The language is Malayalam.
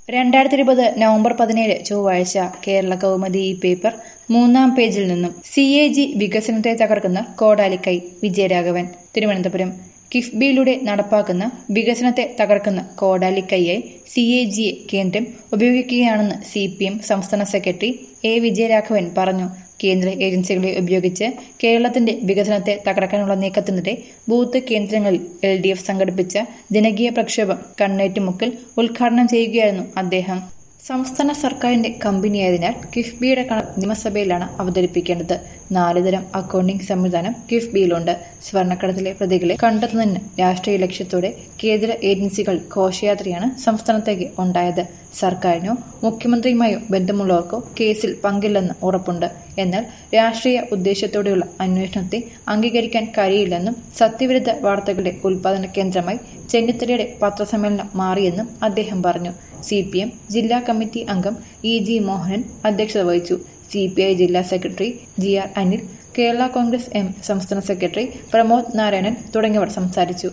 രണ്ടായിരത്തി ഇരുപത് നവംബർ പതിനേഴ് ചൊവ്വാഴ്ച കേരള കൗമുദി ഈ പേപ്പർ മൂന്നാം പേജിൽ നിന്നും സി എ ജി വികസനത്തെ തകർക്കുന്ന കോടാലിക്കൈ വിജയരാഘവൻ തിരുവനന്തപുരം കിഫ്ബിയിലൂടെ നടപ്പാക്കുന്ന വികസനത്തെ തകർക്കുന്ന കോടാലിക്കൈയായി സി എ ജിയെ കേന്ദ്രം ഉപയോഗിക്കുകയാണെന്ന് സി പി എം സംസ്ഥാന സെക്രട്ടറി എ വിജയരാഘവൻ പറഞ്ഞു കേന്ദ്ര ഏജൻസികളെ ഉപയോഗിച്ച് കേരളത്തിന്റെ വികസനത്തെ തകർക്കാനുള്ള നീക്കത്തിനെതിരെ ബൂത്ത് കേന്ദ്രങ്ങളിൽ എൽ ഡി എഫ് സംഘടിപ്പിച്ച ജനകീയ പ്രക്ഷോഭം കണ്ണേറ്റുമുക്കിൽ ഉദ്ഘാടനം ചെയ്യുകയായിരുന്നു അദ്ദേഹം സംസ്ഥാന സർക്കാരിന്റെ കമ്പനിയായതിനാൽ കിഫ്ബിയുടെ കണക്ക് നിയമസഭയിലാണ് അവതരിപ്പിക്കേണ്ടത് നാലുതരം അക്കൗണ്ടിംഗ് സംവിധാനം കിഫ്ബിയിലുണ്ട് സ്വർണ്ണക്കടത്തിലെ പ്രതികളെ കണ്ടെത്തുന്നതിന് രാഷ്ട്രീയ ലക്ഷ്യത്തോടെ കേന്ദ്ര ഏജൻസികൾ ഘോഷയാത്രയാണ് സംസ്ഥാനത്തേക്ക് ഉണ്ടായത് സർക്കാരിനോ മുഖ്യമന്ത്രിയുമായോ ബന്ധമുള്ളവർക്കോ കേസിൽ പങ്കില്ലെന്ന് ഉറപ്പുണ്ട് എന്നാൽ രാഷ്ട്രീയ ഉദ്ദേശത്തോടെയുള്ള അന്വേഷണത്തെ അംഗീകരിക്കാൻ കഴിയില്ലെന്നും സത്യവിരുദ്ധ വാർത്തകളുടെ ഉൽപാദന കേന്ദ്രമായി ചെന്നിത്തലയുടെ പത്രസമ്മേളനം മാറിയെന്നും അദ്ദേഹം പറഞ്ഞു സി പി എം ജില്ലാ കമ്മിറ്റി അംഗം ഇ ജി മോഹനൻ അധ്യക്ഷത വഹിച്ചു സി പി ഐ ജില്ലാ secretary G R Anil Kerala Congress M സംസ്ഥാന സെക്രട്ടറി പ്രമോദ് നാരായണൻ തുടങ്ങിയവർ സംസാരിച്ചു